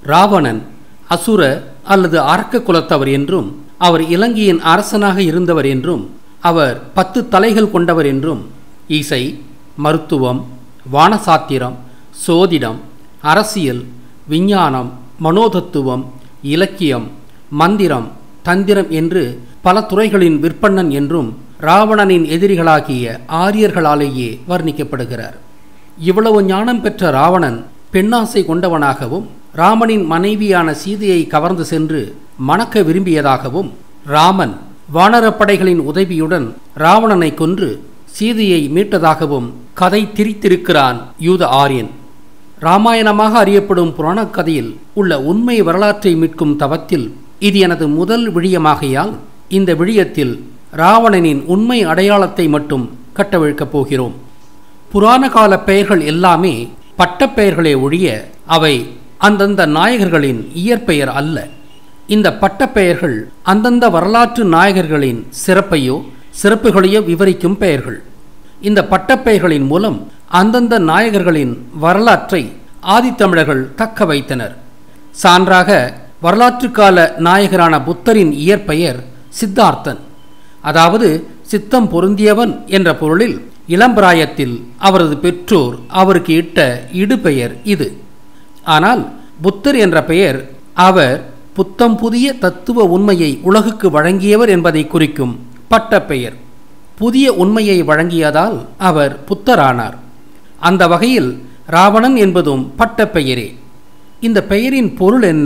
ராவணன் அசுர அல்லது அரக்க குலத்தவர் என்றும் அவர் இலங்கையின் அரசனாக இருந்தவர் என்றும் அவர் பத்து தலைகள் கொண்டவர் என்றும் இசை மருத்துவம் வானசாத்திரம் சோதிடம் அரசியல் விஞ்ஞானம் மனோதத்துவம் இலக்கியம் மந்திரம் தந்திரம் என்று பல துறைகளின் விற்பன்னன் என்றும் ராவணனின் எதிரிகளாகிய ஆரியர்களாலேயே வர்ணிக்கப்படுகிறார் இவ்வளவு ஞானம் பெற்ற ராவணன் பெண்ணாசை கொண்டவனாகவும் ராமனின் மனைவியான சீதையை கவர்ந்து சென்று மணக்க விரும்பியதாகவும் ராமன் வானரப்படைகளின் உதவியுடன் ராவணனை கொன்று சீதையை மீட்டதாகவும் கதை திரித்திருக்கிறான் யூத ஆரியன் ராமாயணமாக அறியப்படும் புராணக் கதையில் உள்ள உண்மை வரலாற்றை மீட்கும் தவத்தில் இது எனது முதல் விழியமாகையால் இந்த விழியத்தில் ராவணனின் உண்மை அடையாளத்தை மட்டும் கட்டவிழ்க்கப் போகிறோம் புராண கால பெயர்கள் எல்லாமே பட்டப்பெயர்களே ஒழிய அவை அந்தந்த நாயகர்களின் இயற்பெயர் அல்ல இந்த பட்டப்பெயர்கள் அந்தந்த வரலாற்று நாயகர்களின் சிறப்பையோ சிறப்புகளையோ விவரிக்கும் பெயர்கள் இந்த பட்டப்பெயர்களின் மூலம் அந்தந்த நாயகர்களின் வரலாற்றை ஆதித்தமிழர்கள் தக்க வைத்தனர் சான்றாக வரலாற்று கால நாயகரான புத்தரின் இயற்பெயர் சித்தார்த்தன் அதாவது சித்தம் பொருந்தியவன் என்ற பொருளில் இளம்பிராயத்தில் அவரது பெற்றோர் அவருக்கு இட்ட இடுபெயர் இது ஆனால் புத்தர் என்ற பெயர் அவர் புத்தம் புதிய தத்துவ உண்மையை உலகுக்கு வழங்கியவர் என்பதை குறிக்கும் பட்டப்பெயர் புதிய உண்மையை வழங்கியதால் அவர் புத்தரானார் அந்த வகையில் ராவணன் என்பதும் பட்டப்பெயரே இந்த பெயரின் பொருள் என்ன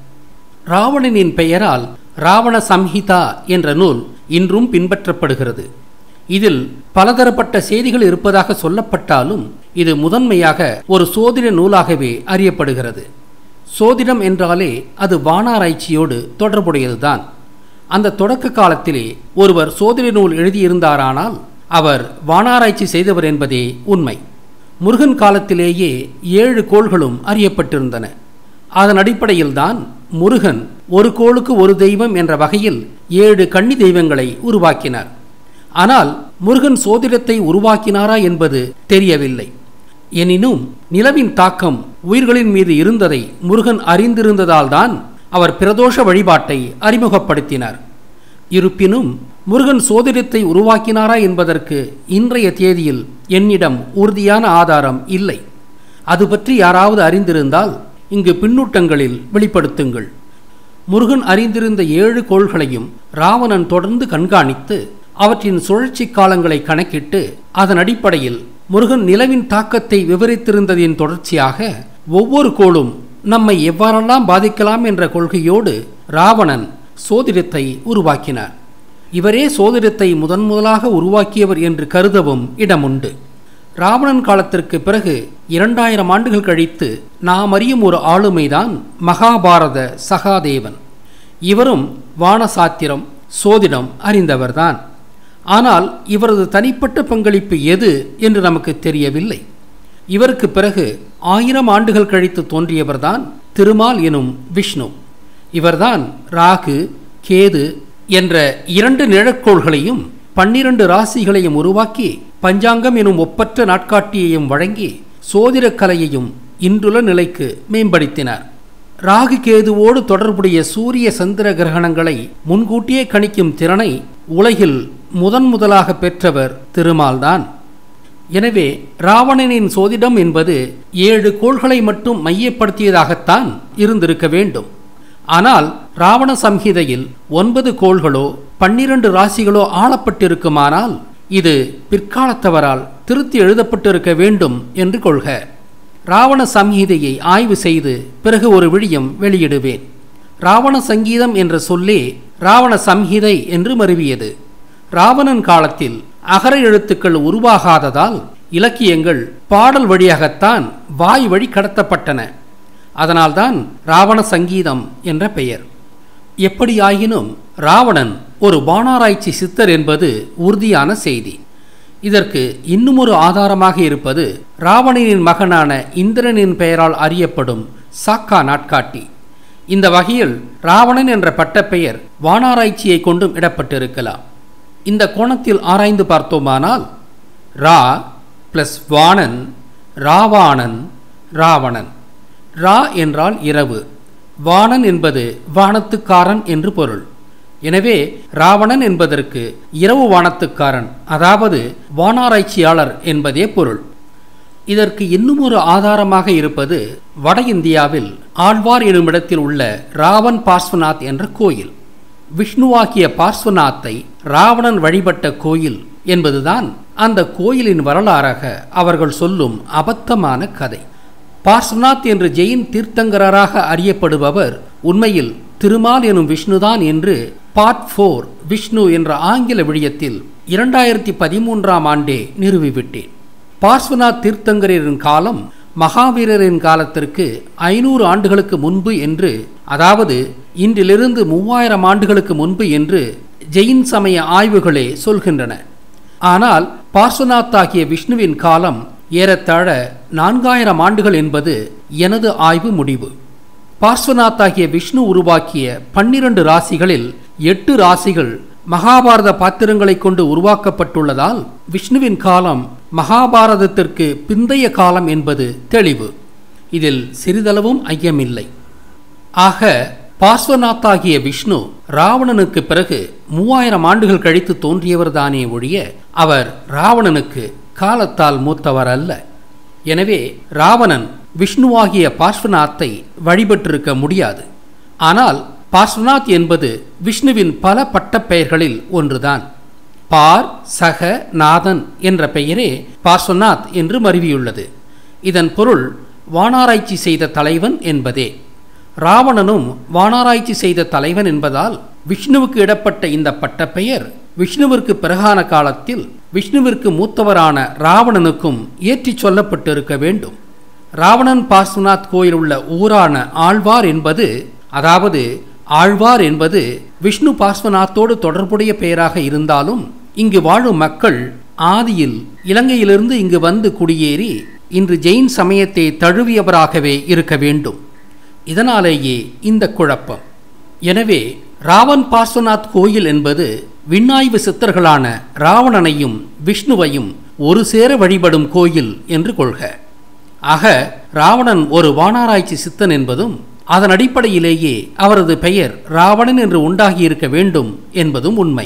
ராவணனின் பெயரால் ராவண சம்ஹிதா என்ற நூல் இன்றும் பின்பற்றப்படுகிறது இதில் பலதரப்பட்ட செய்திகள் இருப்பதாக சொல்லப்பட்டாலும் இது முதன்மையாக ஒரு சோதிட நூலாகவே அறியப்படுகிறது சோதிடம் என்றாலே அது வானாராய்ச்சியோடு தொடர்புடையதுதான் அந்த தொடக்க காலத்திலே ஒருவர் சோதிட நூல் எழுதியிருந்தாரானால் அவர் வானாராய்ச்சி செய்தவர் என்பதே உண்மை முருகன் காலத்திலேயே ஏழு கோள்களும் அறியப்பட்டிருந்தன அதன் அடிப்படையில்தான் முருகன் ஒரு கோளுக்கு ஒரு தெய்வம் என்ற வகையில் ஏழு கன்னி தெய்வங்களை உருவாக்கினார் ஆனால் முருகன் சோதிடத்தை உருவாக்கினாரா என்பது தெரியவில்லை எனினும் நிலவின் தாக்கம் உயிர்களின் மீது இருந்ததை முருகன் அறிந்திருந்ததால்தான் அவர் பிரதோஷ வழிபாட்டை அறிமுகப்படுத்தினார் இருப்பினும் முருகன் சோதிடத்தை உருவாக்கினாரா என்பதற்கு இன்றைய தேதியில் என்னிடம் உறுதியான ஆதாரம் இல்லை அது பற்றி யாராவது அறிந்திருந்தால் இங்கு பின்னூட்டங்களில் வெளிப்படுத்துங்கள் முருகன் அறிந்திருந்த ஏழு கோள்களையும் ராவணன் தொடர்ந்து கண்காணித்து அவற்றின் சுழற்சி காலங்களை கணக்கிட்டு அதன் அடிப்படையில் முருகன் நிலவின் தாக்கத்தை விவரித்திருந்ததின் தொடர்ச்சியாக ஒவ்வொரு கோளும் நம்மை எவ்வாறெல்லாம் பாதிக்கலாம் என்ற கொள்கையோடு ராவணன் சோதிடத்தை உருவாக்கினார் இவரே சோதிடத்தை முதன் முதலாக உருவாக்கியவர் என்று கருதவும் இடமுண்டு ராவணன் காலத்திற்கு பிறகு இரண்டாயிரம் ஆண்டுகள் கழித்து நாம் அறியும் ஒரு ஆளுமைதான் மகாபாரத சகாதேவன் இவரும் வானசாத்திரம் சோதிடம் அறிந்தவர்தான் ஆனால் இவரது தனிப்பட்ட பங்களிப்பு எது என்று நமக்கு தெரியவில்லை இவருக்கு பிறகு ஆயிரம் ஆண்டுகள் கழித்து தோன்றியவர்தான் திருமால் எனும் விஷ்ணு இவர்தான் ராகு கேது என்ற இரண்டு நிழற்கோள்களையும் பன்னிரண்டு ராசிகளையும் உருவாக்கி பஞ்சாங்கம் எனும் ஒப்பற்ற நாட்காட்டியையும் வழங்கி சோதிடக் கலையையும் இன்றுள்ள நிலைக்கு மேம்படுத்தினார் ராகு கேதுவோடு தொடர்புடைய சூரிய சந்திர கிரகணங்களை முன்கூட்டியே கணிக்கும் திறனை உலகில் முதன் முதலாக பெற்றவர் திருமால்தான் எனவே ராவணனின் சோதிடம் என்பது ஏழு கோள்களை மட்டும் மையப்படுத்தியதாகத்தான் இருந்திருக்க வேண்டும் ஆனால் ராவண சம்ஹிதையில் ஒன்பது கோள்களோ பன்னிரண்டு ராசிகளோ ஆளப்பட்டிருக்குமானால் இது பிற்காலத்தவரால் திருத்தி எழுதப்பட்டிருக்க வேண்டும் என்று கொள்க ராவண சம்ஹிதையை ஆய்வு செய்து பிறகு ஒரு விழியம் வெளியிடுவேன் ராவண சங்கீதம் என்ற சொல்லே ராவண சம்ஹிதை என்று மருவியது ராவணன் காலத்தில் அகர எழுத்துக்கள் உருவாகாததால் இலக்கியங்கள் பாடல் வழியாகத்தான் வாய் வழி கடத்தப்பட்டன அதனால்தான் ராவண சங்கீதம் என்ற பெயர் எப்படியாயினும் ராவணன் ஒரு வானாராய்ச்சி சித்தர் என்பது உறுதியான செய்தி இதற்கு இன்னுமொரு ஆதாரமாக இருப்பது ராவணனின் மகனான இந்திரனின் பெயரால் அறியப்படும் சாக்கா நாட்காட்டி இந்த வகையில் ராவணன் என்ற பட்டப்பெயர் வானாராய்ச்சியை கொண்டும் இடப்பட்டிருக்கலாம் இந்த கோணத்தில் ஆராய்ந்து பார்த்தோமானால் ரா பிளஸ் வாணன் ராவாணன் ராவணன் ரா என்றால் இரவு வாணன் என்பது வானத்துக்காரன் என்று பொருள் எனவே ராவணன் என்பதற்கு இரவு வானத்துக்காரன் அதாவது வானாராய்ச்சியாளர் என்பதே பொருள் இதற்கு இன்னும் ஒரு ஆதாரமாக இருப்பது வட இந்தியாவில் ஆழ்வார் எனுமிடத்தில் உள்ள ராவன் பார்ஸ்வநாத் என்ற கோயில் விஷ்ணுவாகிய பார்ஸ்வநாத்தை ராவணன் வழிபட்ட கோயில் என்பதுதான் அந்த கோயிலின் வரலாறாக அவர்கள் சொல்லும் அபத்தமான கதை பார்ஸ்வநாத் என்று ஜெயின் தீர்த்தங்கராக அறியப்படுபவர் உண்மையில் திருமால் எனும் விஷ்ணுதான் என்று பார்ட் ஃபோர் விஷ்ணு என்ற ஆங்கில விழியத்தில் இரண்டாயிரத்தி பதிமூன்றாம் ஆண்டே நிறுவிவிட்டேன் பார்ஸ்வநாத் தீர்த்தங்கரின் காலம் மகாவீரரின் காலத்திற்கு ஐநூறு ஆண்டுகளுக்கு முன்பு என்று அதாவது இன்றிலிருந்து மூவாயிரம் ஆண்டுகளுக்கு முன்பு என்று ஜெயின் சமய ஆய்வுகளே சொல்கின்றன ஆனால் பார்ஸ்வநாத் ஆகிய விஷ்ணுவின் காலம் ஏறத்தாழ நான்காயிரம் ஆண்டுகள் என்பது எனது ஆய்வு முடிவு பார்ஸ்வநாத் ஆகிய விஷ்ணு உருவாக்கிய பன்னிரண்டு ராசிகளில் எட்டு ராசிகள் மகாபாரத பாத்திரங்களை கொண்டு உருவாக்கப்பட்டுள்ளதால் விஷ்ணுவின் காலம் மகாபாரதத்திற்கு பிந்தைய காலம் என்பது தெளிவு இதில் சிறிதளவும் ஐயமில்லை ஆக பார்ஸ்வநாத்தாகிய விஷ்ணு ராவணனுக்கு பிறகு மூவாயிரம் ஆண்டுகள் கழித்து தோன்றியவர்தானே ஒழிய அவர் ராவணனுக்கு காலத்தால் மூத்தவர் அல்ல எனவே ராவணன் விஷ்ணுவாகிய பார்ஸ்வநாத்தை வழிபட்டிருக்க முடியாது ஆனால் பார்ஸ்வநாத் என்பது விஷ்ணுவின் பல பட்டப்பெயர்களில் ஒன்றுதான் பார் சக நாதன் என்ற பெயரே பார்ஸ்வநாத் என்று மருவியுள்ளது இதன் பொருள் வானாராய்ச்சி செய்த தலைவன் என்பதே ராவணனும் வானாராய்ச்சி செய்த தலைவன் என்பதால் விஷ்ணுவுக்கு இடப்பட்ட இந்த பட்டப்பெயர் விஷ்ணுவிற்கு பிறகான காலத்தில் விஷ்ணுவிற்கு மூத்தவரான ராவணனுக்கும் ஏற்றிச் சொல்லப்பட்டிருக்க வேண்டும் ராவணன் பார்ஸ்வநாத் கோயில் உள்ள ஊரான ஆழ்வார் என்பது அதாவது ஆழ்வார் என்பது விஷ்ணு பார்ஸ்வநாத்தோடு தொடர்புடைய பெயராக இருந்தாலும் இங்கு வாழும் மக்கள் ஆதியில் இலங்கையிலிருந்து இங்கு வந்து குடியேறி இன்று ஜெயின் சமயத்தை தழுவியவராகவே இருக்க வேண்டும் இதனாலேயே இந்த குழப்பம் எனவே ராவன் பார்ஸ்வநாத் கோயில் என்பது விண்ணாய்வு சித்தர்களான ராவணனையும் விஷ்ணுவையும் ஒரு சேர வழிபடும் கோயில் என்று கொள்க ஆக ராவணன் ஒரு வானாராய்ச்சி சித்தன் என்பதும் அதன் அடிப்படையிலேயே அவரது பெயர் ராவணன் என்று உண்டாகியிருக்க வேண்டும் என்பதும் உண்மை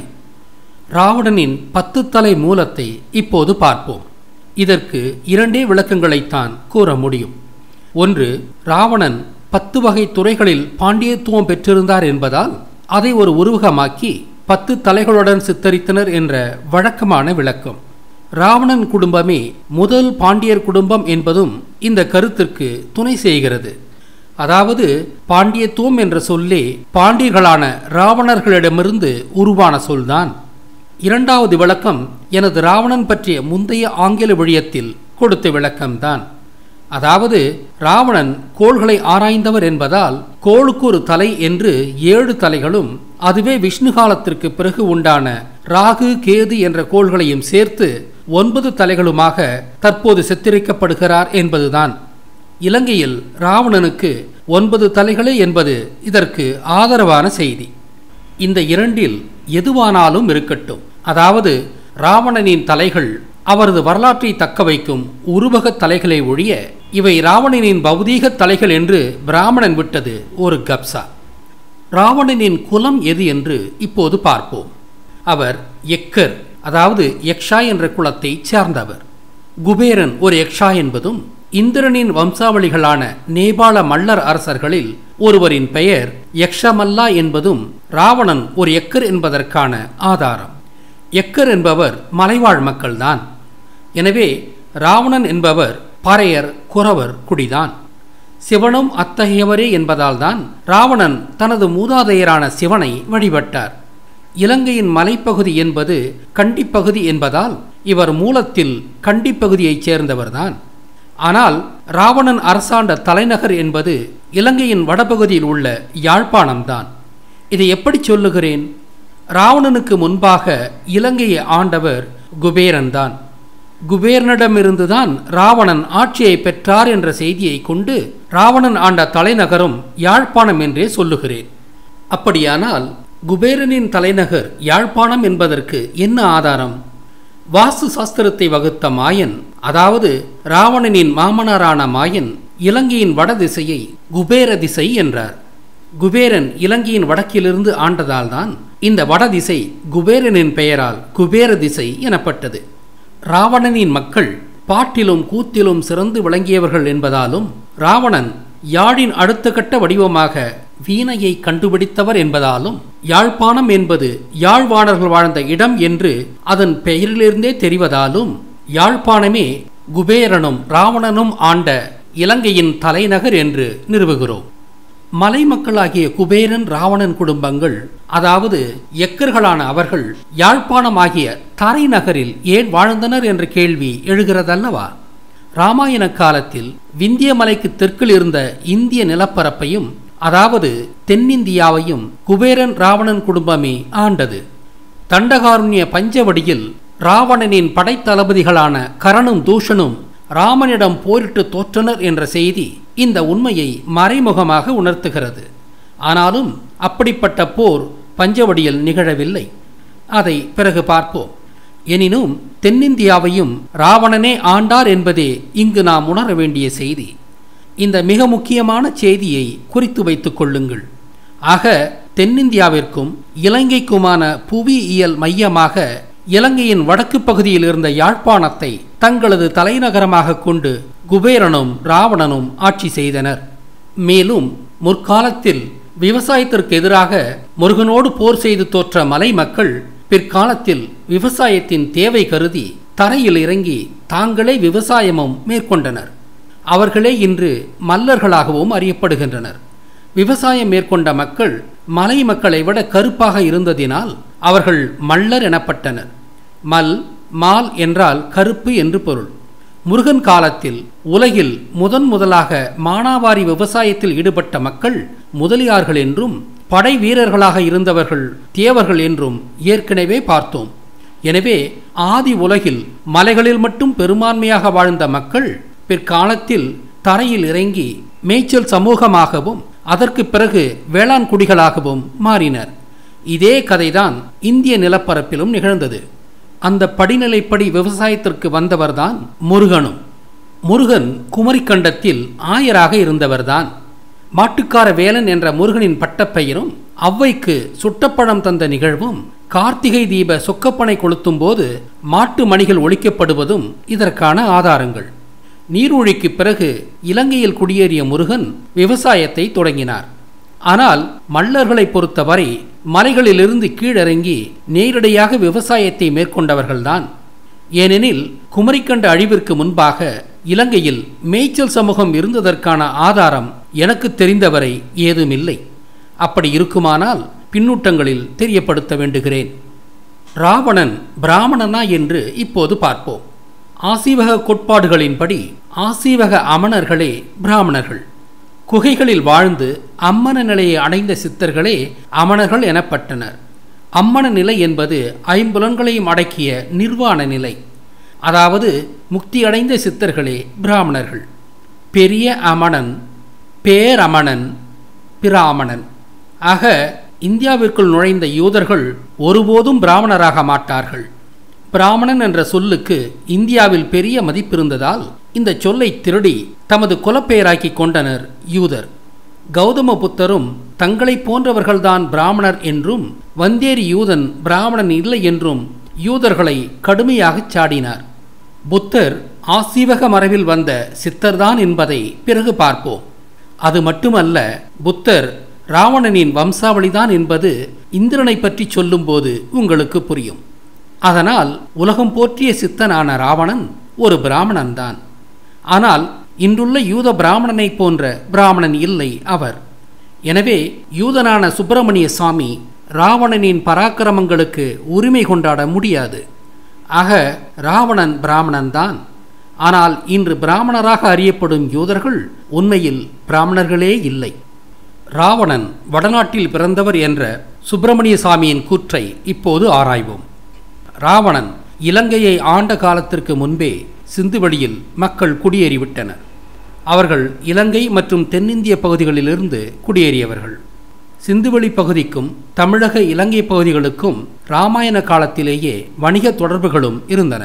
ராவணனின் பத்து தலை மூலத்தை இப்போது பார்ப்போம் இதற்கு இரண்டே விளக்கங்களைத்தான் கூற முடியும் ஒன்று ராவணன் பத்து வகை துறைகளில் பாண்டியத்துவம் பெற்றிருந்தார் என்பதால் அதை ஒரு உருவகமாக்கி பத்து தலைகளுடன் சித்தரித்தனர் என்ற வழக்கமான விளக்கம் ராவணன் குடும்பமே முதல் பாண்டியர் குடும்பம் என்பதும் இந்த கருத்திற்கு துணை செய்கிறது அதாவது பாண்டியத்துவம் என்ற சொல்லே பாண்டியர்களான ராவணர்களிடமிருந்து உருவான சொல்தான் இரண்டாவது விளக்கம் எனது ராவணன் பற்றிய முந்தைய ஆங்கில விழியத்தில் கொடுத்த விளக்கம்தான் அதாவது ராவணன் கோள்களை ஆராய்ந்தவர் என்பதால் கோளுக்கு ஒரு தலை என்று ஏழு தலைகளும் அதுவே விஷ்ணு காலத்திற்கு பிறகு உண்டான ராகு கேது என்ற கோள்களையும் சேர்த்து ஒன்பது தலைகளுமாக தற்போது சித்தரிக்கப்படுகிறார் என்பதுதான் இலங்கையில் ராவணனுக்கு ஒன்பது தலைகளே என்பது இதற்கு ஆதரவான செய்தி இந்த இரண்டில் எதுவானாலும் இருக்கட்டும் அதாவது ராவணனின் தலைகள் அவரது வரலாற்றை தக்க வைக்கும் உருவக தலைகளை ஒழிய இவை ராவணனின் பௌதீக தலைகள் என்று பிராமணன் விட்டது ஒரு கப்சா ராவணனின் குலம் எது என்று இப்போது பார்ப்போம் அவர் எக்கர் அதாவது யக்ஷா என்ற குலத்தை சார்ந்தவர் குபேரன் ஒரு யக்ஷா என்பதும் இந்திரனின் வம்சாவளிகளான நேபாள மல்லர் அரசர்களில் ஒருவரின் பெயர் யக்ஷமல்லா என்பதும் ராவணன் ஒரு எக்கர் என்பதற்கான ஆதாரம் எக்கர் என்பவர் மலைவாழ் மக்கள்தான் எனவே ராவணன் என்பவர் பறையர் குறவர் குடிதான் சிவனும் அத்தகையவரே என்பதால்தான் ராவணன் தனது மூதாதையரான சிவனை வழிபட்டார் இலங்கையின் மலைப்பகுதி என்பது கண்டிப்பகுதி என்பதால் இவர் மூலத்தில் கண்டிப்பகுதியைச் சேர்ந்தவர்தான் ஆனால் ராவணன் அரசாண்ட தலைநகர் என்பது இலங்கையின் வடபகுதியில் உள்ள யாழ்ப்பாணம்தான் இதை எப்படி சொல்லுகிறேன் ராவணனுக்கு முன்பாக இலங்கையை ஆண்டவர் குபேரன்தான் குபேரனிடமிருந்துதான் ராவணன் ஆட்சியை பெற்றார் என்ற செய்தியை கொண்டு ராவணன் ஆண்ட தலைநகரும் யாழ்ப்பாணம் என்றே சொல்லுகிறேன் அப்படியானால் குபேரனின் தலைநகர் யாழ்ப்பாணம் என்பதற்கு என்ன ஆதாரம் வாஸ்து சாஸ்திரத்தை வகுத்த மாயன் அதாவது ராவணனின் மாமனாரான மாயன் இலங்கையின் வட திசையை குபேர திசை என்றார் குபேரன் இலங்கையின் வடக்கிலிருந்து ஆண்டதால்தான் இந்த வடதிசை குபேரனின் பெயரால் குபேர திசை எனப்பட்டது ராவணனின் மக்கள் பாட்டிலும் கூத்திலும் சிறந்து விளங்கியவர்கள் என்பதாலும் ராவணன் யாழின் அடுத்த கட்ட வடிவமாக வீணையை கண்டுபிடித்தவர் என்பதாலும் யாழ்ப்பாணம் என்பது யாழ்வாணர்கள் வாழ்ந்த இடம் என்று அதன் பெயரிலிருந்தே தெரிவதாலும் யாழ்ப்பாணமே குபேரனும் ராவணனும் ஆண்ட இலங்கையின் தலைநகர் என்று நிறுவுகிறோம் மலை மக்களாகிய குபேரன் ராவணன் குடும்பங்கள் அதாவது எக்கர்களான அவர்கள் யாழ்ப்பாணம் ஆகிய தரைநகரில் ஏன் வாழ்ந்தனர் என்ற கேள்வி எழுகிறதல்லவா ராமாயண காலத்தில் விந்திய மலைக்கு தெற்கில் இருந்த இந்திய நிலப்பரப்பையும் அதாவது தென்னிந்தியாவையும் குபேரன் ராவணன் குடும்பமே ஆண்டது தண்டகாருண்ய பஞ்சவடியில் ராவணனின் படைத்தளபதிகளான கரணும் தூஷனும் ராமனிடம் போரிட்டு தோற்றனர் என்ற செய்தி இந்த உண்மையை மறைமுகமாக உணர்த்துகிறது ஆனாலும் அப்படிப்பட்ட போர் பஞ்சவடியில் நிகழவில்லை அதை பிறகு பார்ப்போம் எனினும் தென்னிந்தியாவையும் ராவணனே ஆண்டார் என்பதே இங்கு நாம் உணர வேண்டிய செய்தி இந்த மிக முக்கியமான செய்தியை குறித்து வைத்துக் கொள்ளுங்கள் ஆக தென்னிந்தியாவிற்கும் இலங்கைக்குமான புவியியல் மையமாக இலங்கையின் வடக்கு பகுதியில் இருந்த யாழ்ப்பாணத்தை தங்களது தலைநகரமாக கொண்டு குபேரனும் ராவணனும் ஆட்சி செய்தனர் மேலும் முற்காலத்தில் விவசாயத்திற்கு எதிராக முருகனோடு போர் செய்து தோற்ற மலை மக்கள் பிற்காலத்தில் விவசாயத்தின் தேவை கருதி தரையில் இறங்கி தாங்களே விவசாயமும் மேற்கொண்டனர் அவர்களே இன்று மல்லர்களாகவும் அறியப்படுகின்றனர் விவசாயம் மேற்கொண்ட மக்கள் மலை மக்களை விட கருப்பாக இருந்ததினால் அவர்கள் மல்லர் எனப்பட்டனர் மல் மால் என்றால் கருப்பு என்று பொருள் முருகன் காலத்தில் உலகில் முதன் முதலாக மானாவாரி விவசாயத்தில் ஈடுபட்ட மக்கள் முதலியார்கள் என்றும் படை வீரர்களாக இருந்தவர்கள் தேவர்கள் என்றும் ஏற்கனவே பார்த்தோம் எனவே ஆதி உலகில் மலைகளில் மட்டும் பெரும்பான்மையாக வாழ்ந்த மக்கள் பிற்காலத்தில் தரையில் இறங்கி மேய்ச்சல் சமூகமாகவும் அதற்கு பிறகு வேளாண் குடிகளாகவும் மாறினர் இதே கதைதான் இந்திய நிலப்பரப்பிலும் நிகழ்ந்தது அந்த படிநிலைப்படி விவசாயத்திற்கு வந்தவர்தான் முருகனும் முருகன் குமரிக்கண்டத்தில் ஆயராக இருந்தவர்தான் மாட்டுக்கார வேலன் என்ற முருகனின் பட்டப்பெயரும் அவ்வைக்கு சுட்டப்பழம் தந்த நிகழ்வும் கார்த்திகை தீப சொக்கப்பனை கொளுத்தும் போது மாட்டு மணிகள் ஒழிக்கப்படுவதும் இதற்கான ஆதாரங்கள் நீரூழிக்கு பிறகு இலங்கையில் குடியேறிய முருகன் விவசாயத்தை தொடங்கினார் ஆனால் மல்லர்களை பொறுத்தவரை மலைகளிலிருந்து கீழிறங்கி நேரடியாக விவசாயத்தை மேற்கொண்டவர்கள்தான் ஏனெனில் குமரிக்கண்ட அழிவிற்கு முன்பாக இலங்கையில் மேய்ச்சல் சமூகம் இருந்ததற்கான ஆதாரம் எனக்கு தெரிந்தவரை ஏதுமில்லை அப்படி இருக்குமானால் பின்னூட்டங்களில் தெரியப்படுத்த வேண்டுகிறேன் ராவணன் பிராமணனா என்று இப்போது பார்ப்போம் ஆசீவக கோட்பாடுகளின்படி ஆசீவக அமணர்களே பிராமணர்கள் குகைகளில் வாழ்ந்து அம்மன நிலையை அடைந்த சித்தர்களே அமணர்கள் எனப்பட்டனர் அம்மன நிலை என்பது ஐம்புலன்களையும் அடக்கிய நிர்வாண நிலை அதாவது முக்தி அடைந்த சித்தர்களே பிராமணர்கள் பெரிய அமணன் பேரமணன் பிராமணன் ஆக இந்தியாவிற்குள் நுழைந்த யூதர்கள் ஒருபோதும் பிராமணராக மாட்டார்கள் பிராமணன் என்ற சொல்லுக்கு இந்தியாவில் பெரிய மதிப்பிருந்ததால் இந்த சொல்லை திருடி தமது குலப்பெயராக்கி கொண்டனர் யூதர் கௌதம புத்தரும் தங்களைப் போன்றவர்கள்தான் பிராமணர் என்றும் வந்தேரி யூதன் பிராமணன் இல்லை என்றும் யூதர்களை கடுமையாகச் சாடினார் புத்தர் ஆசீவக மரபில் வந்த சித்தர்தான் என்பதை பிறகு பார்ப்போம் அது மட்டுமல்ல புத்தர் ராவணனின் வம்சாவளிதான் என்பது இந்திரனை பற்றி சொல்லும்போது உங்களுக்கு புரியும் அதனால் உலகம் போற்றிய சித்தனான ராவணன் ஒரு பிராமணன்தான் ஆனால் இன்றுள்ள யூத பிராமணனைப் போன்ற பிராமணன் இல்லை அவர் எனவே யூதனான சுப்பிரமணிய சாமி ராவணனின் பராக்கிரமங்களுக்கு உரிமை கொண்டாட முடியாது ஆக ராவணன் பிராமணன்தான் ஆனால் இன்று பிராமணராக அறியப்படும் யூதர்கள் உண்மையில் பிராமணர்களே இல்லை ராவணன் வடநாட்டில் பிறந்தவர் என்ற சுப்பிரமணிய சாமியின் கூற்றை இப்போது ஆராய்வோம் ராவணன் இலங்கையை ஆண்ட காலத்திற்கு முன்பே சிந்துவெளியில் மக்கள் குடியேறிவிட்டனர் அவர்கள் இலங்கை மற்றும் தென்னிந்திய பகுதிகளிலிருந்து குடியேறியவர்கள் சிந்துவெளி பகுதிக்கும் தமிழக இலங்கை பகுதிகளுக்கும் இராமாயண காலத்திலேயே வணிக தொடர்புகளும் இருந்தன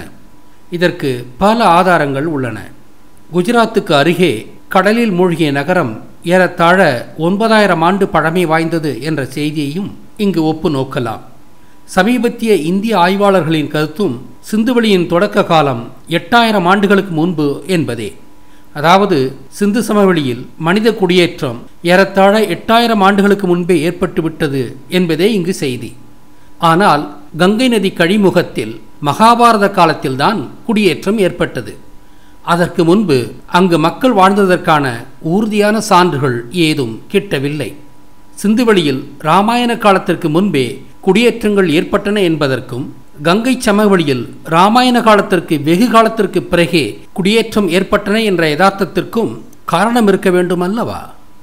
இதற்கு பல ஆதாரங்கள் உள்ளன குஜராத்துக்கு அருகே கடலில் மூழ்கிய நகரம் ஏறத்தாழ ஒன்பதாயிரம் ஆண்டு பழமை வாய்ந்தது என்ற செய்தியையும் இங்கு ஒப்பு நோக்கலாம் சமீபத்திய இந்திய ஆய்வாளர்களின் கருத்தும் சிந்துவெளியின் தொடக்க காலம் எட்டாயிரம் ஆண்டுகளுக்கு முன்பு என்பதே அதாவது சிந்து சமவெளியில் மனித குடியேற்றம் ஏறத்தாழ எட்டாயிரம் ஆண்டுகளுக்கு முன்பே ஏற்பட்டுவிட்டது என்பதே இங்கு செய்தி ஆனால் கங்கை நதி கழிமுகத்தில் மகாபாரத காலத்தில்தான் குடியேற்றம் ஏற்பட்டது அதற்கு முன்பு அங்கு மக்கள் வாழ்ந்ததற்கான உறுதியான சான்றுகள் ஏதும் கிட்டவில்லை சிந்துவெளியில் இராமாயண காலத்திற்கு முன்பே குடியேற்றங்கள் ஏற்பட்டன என்பதற்கும் கங்கை சமவெளியில் இராமாயண காலத்திற்கு வெகு காலத்திற்கு பிறகே குடியேற்றம் ஏற்பட்டன என்ற யதார்த்தத்திற்கும் காரணம் இருக்க வேண்டும் அல்லவா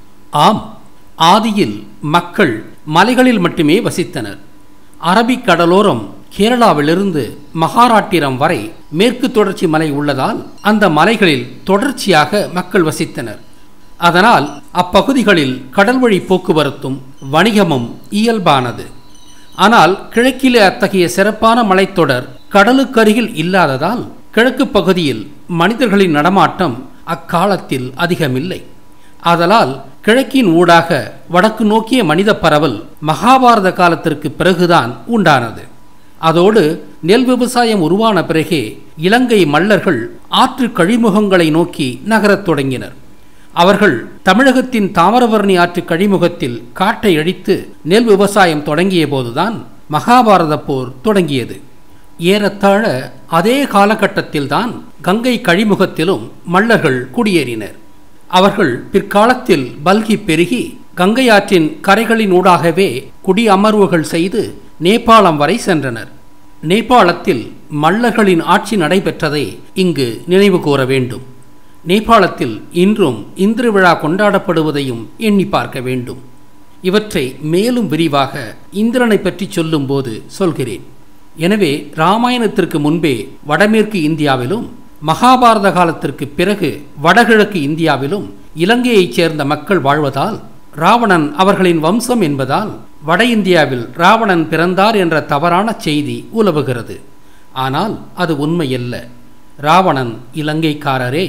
ஆம் ஆதியில் மக்கள் மலைகளில் மட்டுமே வசித்தனர் அரபிக் கடலோரம் கேரளாவிலிருந்து மகாராட்டிரம் வரை மேற்கு தொடர்ச்சி மலை உள்ளதால் அந்த மலைகளில் தொடர்ச்சியாக மக்கள் வசித்தனர் அதனால் அப்பகுதிகளில் கடல்வழி போக்குவரத்தும் வணிகமும் இயல்பானது ஆனால் கிழக்கிலே அத்தகைய சிறப்பான மலைத்தொடர் கடலுக்கருகில் இல்லாததால் கிழக்கு பகுதியில் மனிதர்களின் நடமாட்டம் அக்காலத்தில் அதிகமில்லை ஆதலால் கிழக்கின் ஊடாக வடக்கு நோக்கிய மனித பரவல் மகாபாரத காலத்திற்கு பிறகுதான் உண்டானது அதோடு நெல் விவசாயம் உருவான பிறகே இலங்கை மல்லர்கள் ஆற்று கழிமுகங்களை நோக்கி நகரத் தொடங்கினர் அவர்கள் தமிழகத்தின் தாமிரபரணி ஆற்று கழிமுகத்தில் காட்டை அழித்து நெல் விவசாயம் தொடங்கிய போதுதான் மகாபாரத போர் தொடங்கியது ஏறத்தாழ அதே காலகட்டத்தில்தான் கங்கை கழிமுகத்திலும் மல்லர்கள் குடியேறினர் அவர்கள் பிற்காலத்தில் பல்கி பெருகி கங்கை ஆற்றின் கரைகளின் ஊடாகவே குடி அமர்வுகள் செய்து நேபாளம் வரை சென்றனர் நேபாளத்தில் மல்லர்களின் ஆட்சி நடைபெற்றதை இங்கு நினைவு கூற வேண்டும் நேபாளத்தில் இன்றும் இந்திர விழா கொண்டாடப்படுவதையும் எண்ணி பார்க்க வேண்டும் இவற்றை மேலும் விரிவாக இந்திரனை பற்றி சொல்லும்போது சொல்கிறேன் எனவே ராமாயணத்திற்கு முன்பே வடமேற்கு இந்தியாவிலும் மகாபாரத காலத்திற்கு பிறகு வடகிழக்கு இந்தியாவிலும் இலங்கையைச் சேர்ந்த மக்கள் வாழ்வதால் ராவணன் அவர்களின் வம்சம் என்பதால் வட இந்தியாவில் ராவணன் பிறந்தார் என்ற தவறான செய்தி உலவுகிறது ஆனால் அது உண்மையல்ல ராவணன் இலங்கைக்காரரே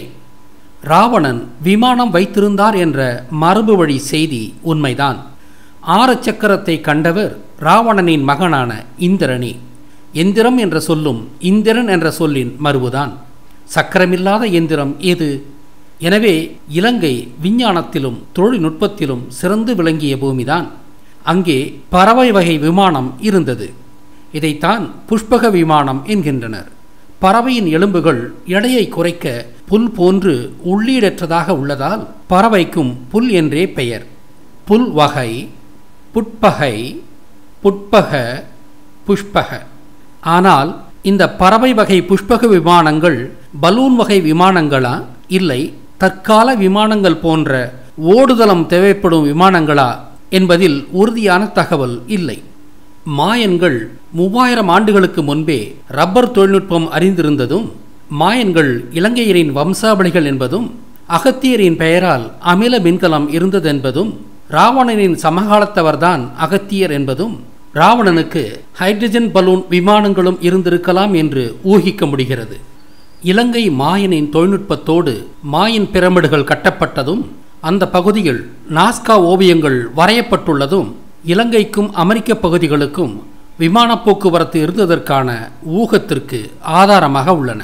ராவணன் விமானம் வைத்திருந்தார் என்ற மரபு வழி செய்தி உண்மைதான் ஆர சக்கரத்தை கண்டவர் ராவணனின் மகனான இந்திரனே எந்திரம் என்ற சொல்லும் இந்திரன் என்ற சொல்லின் மறுவுதான் சக்கரமில்லாத எந்திரம் எது எனவே இலங்கை விஞ்ஞானத்திலும் தொழில்நுட்பத்திலும் சிறந்து விளங்கிய பூமிதான் அங்கே பறவை வகை விமானம் இருந்தது இதைத்தான் புஷ்பக விமானம் என்கின்றனர் பறவையின் எலும்புகள் எடையை குறைக்க புல் போன்று உள்ளீடற்றதாக உள்ளதால் பறவைக்கும் புல் என்றே பெயர் புல் வகை புட்பகை புட்பக புஷ்பக ஆனால் இந்த பறவை வகை புஷ்பக விமானங்கள் பலூன் வகை விமானங்களா இல்லை தற்கால விமானங்கள் போன்ற ஓடுதளம் தேவைப்படும் விமானங்களா என்பதில் உறுதியான தகவல் இல்லை மாயன்கள் மூவாயிரம் ஆண்டுகளுக்கு முன்பே ரப்பர் தொழில்நுட்பம் அறிந்திருந்ததும் மாயன்கள் இலங்கையரின் வம்சாவளிகள் என்பதும் அகத்தியரின் பெயரால் அமில மின்கலம் இருந்ததென்பதும் ராவணனின் சமகாலத்தவர்தான் அகத்தியர் என்பதும் ராவணனுக்கு ஹைட்ரஜன் பலூன் விமானங்களும் இருந்திருக்கலாம் என்று ஊகிக்க முடிகிறது இலங்கை மாயனின் தொழில்நுட்பத்தோடு மாயன் பிரமிடுகள் கட்டப்பட்டதும் அந்த பகுதியில் நாஸ்கா ஓவியங்கள் வரையப்பட்டுள்ளதும் இலங்கைக்கும் அமெரிக்க பகுதிகளுக்கும் விமான போக்குவரத்து இருந்ததற்கான ஊகத்திற்கு ஆதாரமாக உள்ளன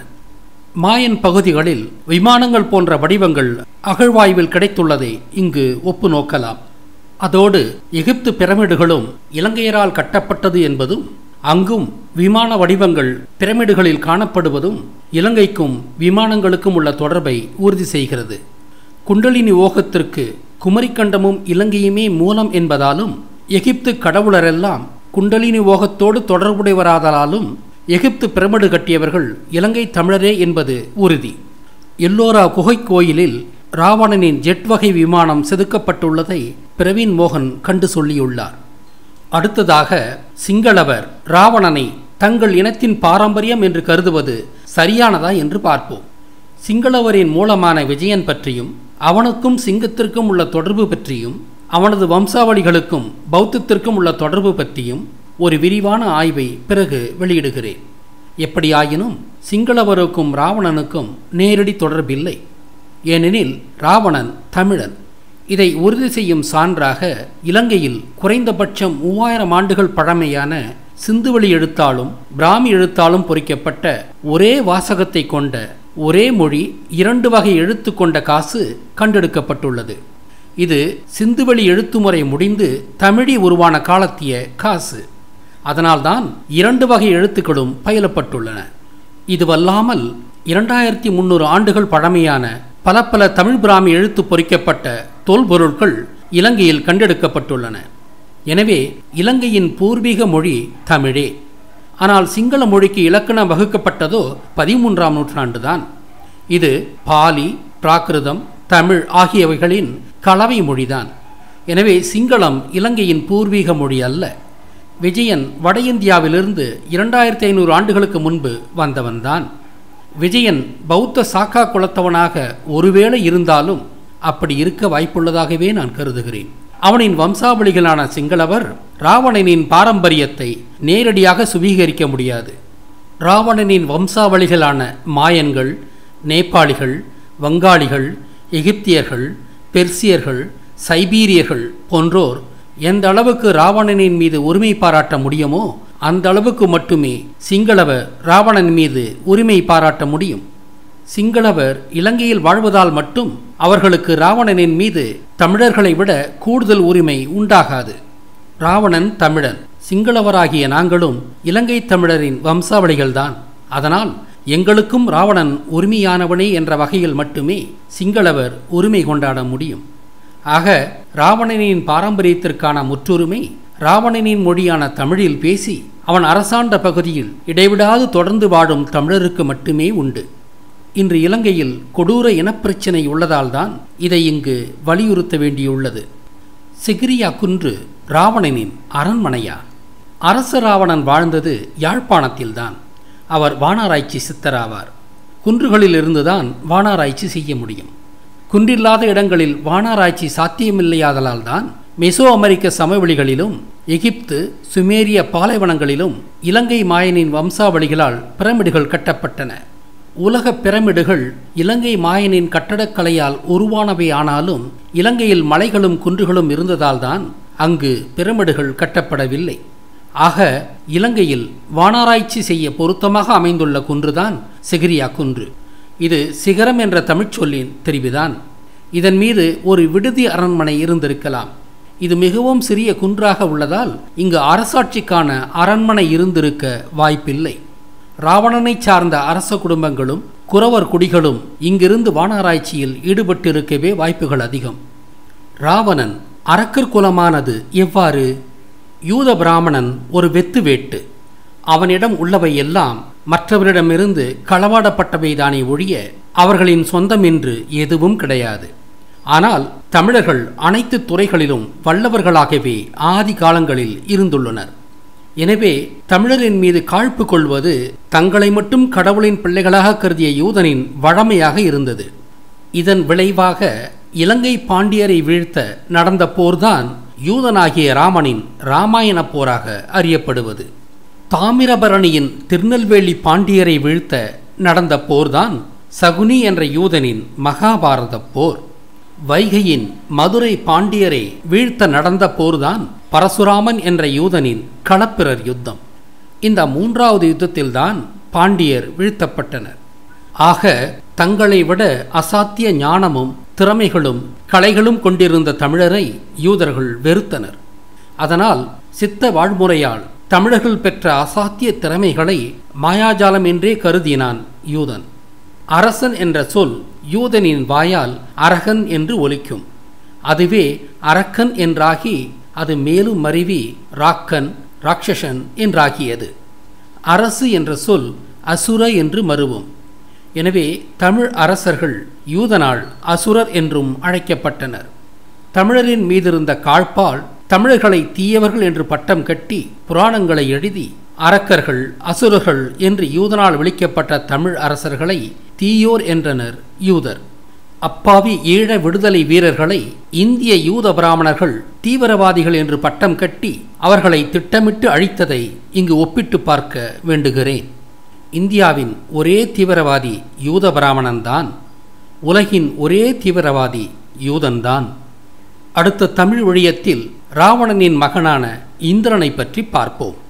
மாயன் பகுதிகளில் விமானங்கள் போன்ற வடிவங்கள் அகழ்வாய்வில் கிடைத்துள்ளதை இங்கு ஒப்பு நோக்கலாம் அதோடு எகிப்து பிரமிடுகளும் இலங்கையரால் கட்டப்பட்டது என்பதும் அங்கும் விமான வடிவங்கள் பிரமிடுகளில் காணப்படுவதும் இலங்கைக்கும் விமானங்களுக்கும் உள்ள தொடர்பை உறுதி செய்கிறது குண்டலினி ஓகத்திற்கு குமரிக்கண்டமும் இலங்கையுமே மூலம் என்பதாலும் எகிப்து கடவுளரெல்லாம் குண்டலினி ஓகத்தோடு தொடர்புடையவராதலாலும் எகிப்து பிரமிடு கட்டியவர்கள் இலங்கை தமிழரே என்பது உறுதி எல்லோரா குகை கோயிலில் ராவணனின் ஜெட் வகை விமானம் செதுக்கப்பட்டுள்ளதை பிரவீன் மோகன் கண்டு சொல்லியுள்ளார் அடுத்ததாக சிங்களவர் ராவணனை தங்கள் இனத்தின் பாரம்பரியம் என்று கருதுவது சரியானதா என்று பார்ப்போம் சிங்களவரின் மூலமான விஜயன் பற்றியும் அவனுக்கும் சிங்கத்திற்கும் உள்ள தொடர்பு பற்றியும் அவனது வம்சாவளிகளுக்கும் பௌத்தத்திற்கும் உள்ள தொடர்பு பற்றியும் ஒரு விரிவான ஆய்வை பிறகு வெளியிடுகிறேன் எப்படியாயினும் சிங்களவருக்கும் ராவணனுக்கும் நேரடி தொடர்பில்லை ஏனெனில் ராவணன் தமிழன் இதை உறுதி செய்யும் சான்றாக இலங்கையில் குறைந்தபட்சம் மூவாயிரம் ஆண்டுகள் பழமையான சிந்துவெளி எழுத்தாலும் பிராமி எழுத்தாலும் பொறிக்கப்பட்ட ஒரே வாசகத்தை கொண்ட ஒரே மொழி இரண்டு வகை எழுத்து கொண்ட காசு கண்டெடுக்கப்பட்டுள்ளது இது சிந்துவெளி எழுத்துமுறை முடிந்து தமிழி உருவான காலத்திய காசு அதனால்தான் இரண்டு வகை எழுத்துக்களும் பயிலப்பட்டுள்ளன இதுவல்லாமல் இரண்டாயிரத்தி முந்நூறு ஆண்டுகள் பழமையான பல பல தமிழ் பிராமி எழுத்து பொறிக்கப்பட்ட தொல்பொருட்கள் இலங்கையில் கண்டெடுக்கப்பட்டுள்ளன எனவே இலங்கையின் பூர்வீக மொழி தமிழே ஆனால் சிங்கள மொழிக்கு இலக்கணம் வகுக்கப்பட்டதோ பதிமூன்றாம் நூற்றாண்டுதான் இது பாலி பிராகிருதம் தமிழ் ஆகியவைகளின் கலவை மொழிதான் எனவே சிங்களம் இலங்கையின் பூர்வீக மொழி அல்ல விஜயன் வட இந்தியாவிலிருந்து இரண்டாயிரத்தி ஐநூறு ஆண்டுகளுக்கு முன்பு வந்தவன்தான் விஜயன் பௌத்த சாக்கா குலத்தவனாக ஒருவேளை இருந்தாலும் அப்படி இருக்க வாய்ப்புள்ளதாகவே நான் கருதுகிறேன் அவனின் வம்சாவளிகளான சிங்களவர் ராவணனின் பாரம்பரியத்தை நேரடியாக சுவீகரிக்க முடியாது ராவணனின் வம்சாவளிகளான மாயன்கள் நேபாளிகள் வங்காளிகள் எகிப்தியர்கள் பெர்சியர்கள் சைபீரியர்கள் போன்றோர் எந்த அளவுக்கு ராவணனின் மீது உரிமை பாராட்ட முடியுமோ அந்த அளவுக்கு மட்டுமே சிங்களவர் ராவணன் மீது உரிமை பாராட்ட முடியும் சிங்களவர் இலங்கையில் வாழ்வதால் மட்டும் அவர்களுக்கு ராவணனின் மீது தமிழர்களை விட கூடுதல் உரிமை உண்டாகாது ராவணன் தமிழன் சிங்களவராகிய நாங்களும் இலங்கை தமிழரின் வம்சாவளிகள்தான் அதனால் எங்களுக்கும் ராவணன் உரிமையானவனே என்ற வகையில் மட்டுமே சிங்களவர் உரிமை கொண்டாட முடியும் ஆக ராவணனின் பாரம்பரியத்திற்கான முற்றுரிமை ராவணனின் மொழியான தமிழில் பேசி அவன் அரசாண்ட பகுதியில் இடைவிடாது தொடர்ந்து வாழும் தமிழருக்கு மட்டுமே உண்டு இன்று இலங்கையில் கொடூர இனப்பிரச்சினை உள்ளதால்தான் இதை இங்கு வலியுறுத்த வேண்டியுள்ளது சிகிரியா குன்று ராவணனின் அரண்மனையா அரச ராவணன் வாழ்ந்தது யாழ்ப்பாணத்தில்தான் அவர் வானாராய்ச்சி சித்தராவார் குன்றுகளில் இருந்துதான் வானாராய்ச்சி செய்ய முடியும் குன்றில்லாத இடங்களில் வானாராய்ச்சி சாத்தியமில்லையாதலால் தான் மெசோ அமெரிக்க சமவெளிகளிலும் எகிப்து சுமேரிய பாலைவனங்களிலும் இலங்கை மாயனின் வம்சாவளிகளால் பிரமிடுகள் கட்டப்பட்டன உலக பிரமிடுகள் இலங்கை மாயனின் கட்டடக்கலையால் உருவானவை ஆனாலும் இலங்கையில் மலைகளும் குன்றுகளும் இருந்ததால்தான் அங்கு பிரமிடுகள் கட்டப்படவில்லை ஆக இலங்கையில் வானாராய்ச்சி செய்ய பொருத்தமாக அமைந்துள்ள குன்றுதான் சிகிரியா குன்று இது சிகரம் என்ற தமிழ்ச்சொல்லின் தெரிவுதான் இதன் மீது ஒரு விடுதி அரண்மனை இருந்திருக்கலாம் இது மிகவும் சிறிய குன்றாக உள்ளதால் இங்கு அரசாட்சிக்கான அரண்மனை இருந்திருக்க வாய்ப்பில்லை ராவணனை சார்ந்த அரச குடும்பங்களும் குறவர் குடிகளும் இங்கிருந்து வானாராய்ச்சியில் ஈடுபட்டிருக்கவே வாய்ப்புகள் அதிகம் ராவணன் அரக்கர் குலமானது எவ்வாறு யூத பிராமணன் ஒரு வெத்து வேட்டு அவனிடம் உள்ளவை எல்லாம் மற்றவரிடமிருந்து களவாடப்பட்டவைதானே ஒழிய அவர்களின் சொந்தம் என்று எதுவும் கிடையாது ஆனால் தமிழர்கள் அனைத்து துறைகளிலும் வல்லவர்களாகவே ஆதி காலங்களில் இருந்துள்ளனர் எனவே தமிழரின் மீது காழ்ப்பு கொள்வது தங்களை மட்டும் கடவுளின் பிள்ளைகளாக கருதிய யூதனின் வழமையாக இருந்தது இதன் விளைவாக இலங்கை பாண்டியரை வீழ்த்த நடந்த போர்தான் யூதனாகிய ராமனின் இராமாயண போராக அறியப்படுவது தாமிரபரணியின் திருநெல்வேலி பாண்டியரை வீழ்த்த நடந்த போர்தான் சகுனி என்ற யூதனின் மகாபாரத போர் வைகையின் மதுரை பாண்டியரை வீழ்த்த நடந்த போர்தான் பரசுராமன் என்ற யூதனின் களப்பிரர் யுத்தம் இந்த மூன்றாவது யுத்தத்தில்தான் பாண்டியர் வீழ்த்தப்பட்டனர் ஆக தங்களை விட அசாத்திய ஞானமும் திறமைகளும் கலைகளும் கொண்டிருந்த தமிழரை யூதர்கள் வெறுத்தனர் அதனால் சித்த வாழ்முறையால் தமிழர்கள் பெற்ற அசாத்திய திறமைகளை மாயாஜாலம் என்றே கருதினான் யூதன் அரசன் என்ற சொல் யூதனின் வாயால் அரகன் என்று ஒலிக்கும் அதுவே அரக்கன் என்றாகி அது மேலும் மருவி ராக்கன் ராட்சசன் என்றாகியது அரசு என்ற சொல் அசுர என்று மருவும் எனவே தமிழ் அரசர்கள் யூதனால் அசுரர் என்றும் அழைக்கப்பட்டனர் தமிழரின் மீதிருந்த காழ்ப்பால் தமிழர்களை தீயவர்கள் என்று பட்டம் கட்டி புராணங்களை எழுதி அரக்கர்கள் அசுரர்கள் என்று யூதனால் விളിக்கப்பட்ட தமிழ் அரசர்களை தீயோர் என்றனர் யூதர் அப்பாவி ஈழ விடுதலை வீரர்களை இந்திய யூத பிராமணர்கள் தீவிரவாதிகள் என்று பட்டம் கட்டி அவர்களை திட்டமிட்டு அழித்ததை இங்கு ஒப்பிட்டு பார்க்க வேண்டுகிறேன் இந்தியாவின் ஒரே தீவிரவாதி யூத பிராமணன்தான் உலகின் ஒரே தீவிரவாதி யூதன்தான் அடுத்த தமிழ் ஒழியத்தில் ராவணனின் மகனான இந்திரனை பற்றி பார்ப்போம்